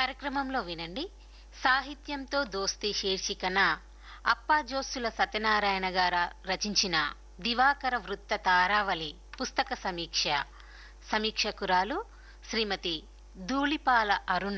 కార్యక్రమంలో వినండి సాహిత్యంతో దోస్తీ శీర్షికన అప్పాజోస్సుల సత్యనారాయణ గారు రచించిన దివాకర వృత్త తారావళి పుస్తక సమీక్ష సమీక్షకురాలు శ్రీమతి ధూళిపాల అరుణ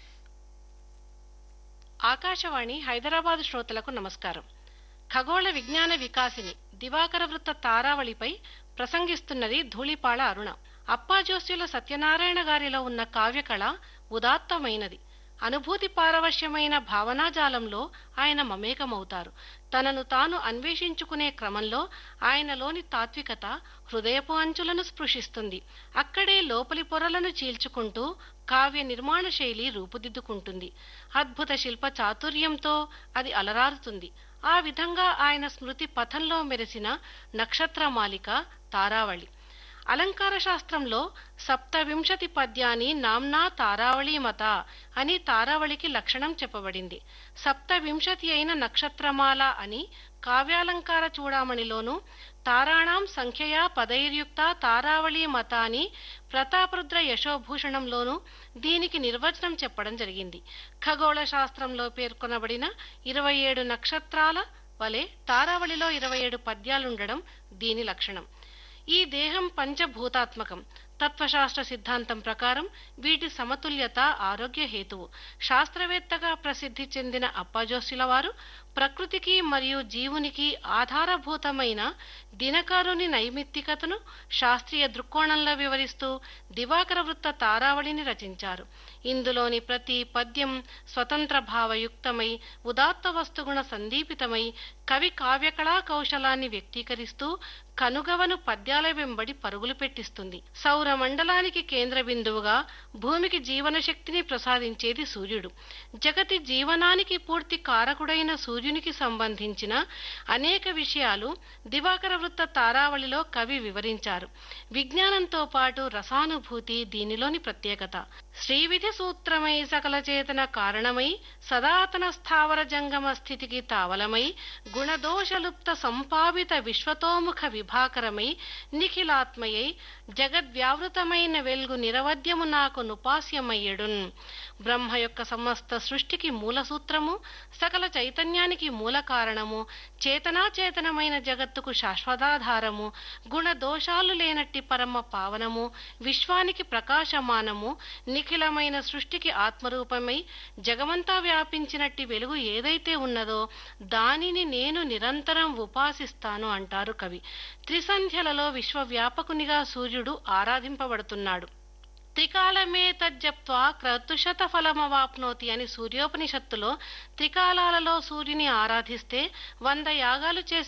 ఆకాశవాణి హైదరాబాద్ శ్రోతలకు నమస్కారం ఖగోళ విజ్ఞాన వికాసిని దివాకర వృత్త తారావళిపై ప్రసంగిస్తున్నది ధూళిపాళ అరుణ అప్పాజోస్యుల సత్యనారాయణ గారిలో ఉన్న కావ్యకళ ఉదాత్తమైనది అనుభూతి పారవశ్యమైన భావనాజాలంలో ఆయన మమేకమవుతారు తనను తాను అన్వేషించుకునే క్రమంలో ఆయనలోని తాత్వికత హృదయపు అంచులను స్పృశిస్తుంది అక్కడే లోపలి పొరలను చీల్చుకుంటూ కావ్య నిర్మాణ శైలి రూపుదిద్దుకుంటుంది అద్భుత శిల్ప చాతుర్యంతో అది అలరారుతుంది ఆ విధంగా ఆయన స్మృతి పథంలో మెరిసిన నక్షత్రమాలిక తారావళి అలంకార శాస్త్రంలో సప్తవింశతి పద్యాన్ని నామ్నా తారావళి మత అని తారావళికి లక్షణం చెప్పబడింది సప్తవింశతి అయిన నక్షత్రమాల అని కావ్యాలంకార చూడామణిలోను తారాణం సంఖ్యయా పదైర్యుక్త తారావళి మత అని ప్రతాపరుద్ర యశోభూషణంలోను దీనికి నిర్వచనం చెప్పడం జరిగింది ఖగోళ శాస్త్రంలో పేర్కొనబడిన ఇరవై ఏడు నక్షత్రాల వలె తారావళిలో ఇరవై ఏడు పద్యాలుండడం దీని లక్షణం ఈ దేహం పంచభూతాత్మకం తత్వశాస్త్ర సిద్ధాంతం ప్రకారం వీటి సమతుల్యత ఆరోగ్య హేతువు శాస్త్రవేత్తగా ప్రసిద్ధి చెందిన అప్పాజోస్యుల వారు ప్రకృతికి మరియు జీవునికి ఆధారభూతమైన దినకారుని నైమిత్తికతను శాస్త్రీయ దృక్కోణంలో వివరిస్తూ దివాకర వృత్త తారావళిని రచించారు ఇందులోని ప్రతి పద్యం స్వతంత్ర భావయుక్తమై ఉదాత్త వస్తుగుణ సందీపితమై కవి కావ్యకళా కౌశలాన్ని వ్యక్తీకరిస్తూ కనుగవను పద్యాల వెంబడి పరుగులు పెట్టిస్తుంది సౌర మండలానికి కేంద్ర బిందువుగా భూమికి జీవన శక్తిని ప్రసాదించేది సూర్యుడు జగతి జీవనానికి పూర్తి కారకుడైన సూర్యునికి సంబంధించిన అనేక విషయాలు దివాకర వృత్త తారావళిలో కవి వివరించారు విజ్ఞానంతో పాటు రసానుభూతి దీనిలోని ప్రత్యేకత శ్రీవిధి సూత్రమై సకల చేతన కారణమై సదాతన స్థావర జంగమ స్థితికి తావలమై గుణదోషలుప్త సంపావిత విశ్వతోముఖ విభాకరమై నిఖిలాత్మయై జగద్వ్యావృతమైన వెలుగు నిరవధ్యము నాకు నుపాస్యమయ్యడున్ బ్రహ్మ యొక్క సమస్త సృష్టికి మూల సూత్రము సకల చైతన్యానికి మూల కారణము చేతనాచేతనమైన జగత్తుకు శాశ్వతాధారము గుణ దోషాలు లేనట్టి పరమ పావనము విశ్వానికి ప్రకాశమానము నిఖిలమైన సృష్టికి ఆత్మరూపమై జగమంతా వ్యాపించినట్టి వెలుగు ఏదైతే ఉన్నదో దానిని నేను నిరంతరం ఉపాసిస్తాను అంటారు కవి త్రిసంధ్యలలో విశ్వవ్యాపకునిగా సూర్యుడు ఆరాధింపబడుతున్నాడు త్రికాలమే తజ్జప్త్వా క్రతుశత ఫలమవాప్నోతి అని సూర్యోపనిషత్తులో త్రికాలాలలో సూర్యుని ఆరాధిస్తే వంద యాగాలు చేసిన